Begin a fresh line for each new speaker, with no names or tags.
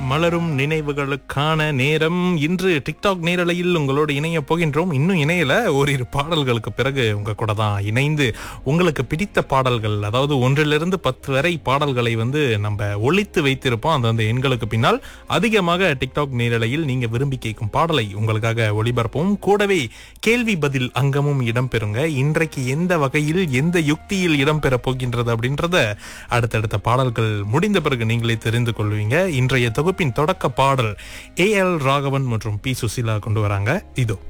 மலரும் நினைவுகளுக்கான நேரம் இன்று டிக்டாக் நேரலையில் உங்களோடு இணைய போகின்றோம் இன்னும் இணையல ஓரிரு பாடல்களுக்கு பிறகு உங்க கூட தான் இணைந்து உங்களுக்கு பிடித்த பாடல்கள் அதாவது ஒன்றிலிருந்து பத்து வரை பாடல்களை வந்து நம்ம ஒழித்து வைத்திருப்போம் அந்தந்த எண்களுக்கு பின்னால் அதிகமாக டிக்டாக் நேரலையில் நீங்க விரும்பி கேட்கும் பாடலை உங்களுக்காக ஒளிபரப்போம் கூடவே கேள்வி பதில் அங்கமும் இடம்பெறுங்க இன்றைக்கு எந்த வகையில் எந்த யுக்தியில் இடம்பெற போகின்றது அப்படின்றத அடுத்தடுத்த பாடல்கள் முடிந்த பிறகு நீங்களே தெரிந்து கொள்வீங்க இன்றைய தொகுப்பின் தொடக்க பாடல் ஏ எல் ராகவன் மற்றும் பி சுசீலா கொண்டு வராங்க இதோ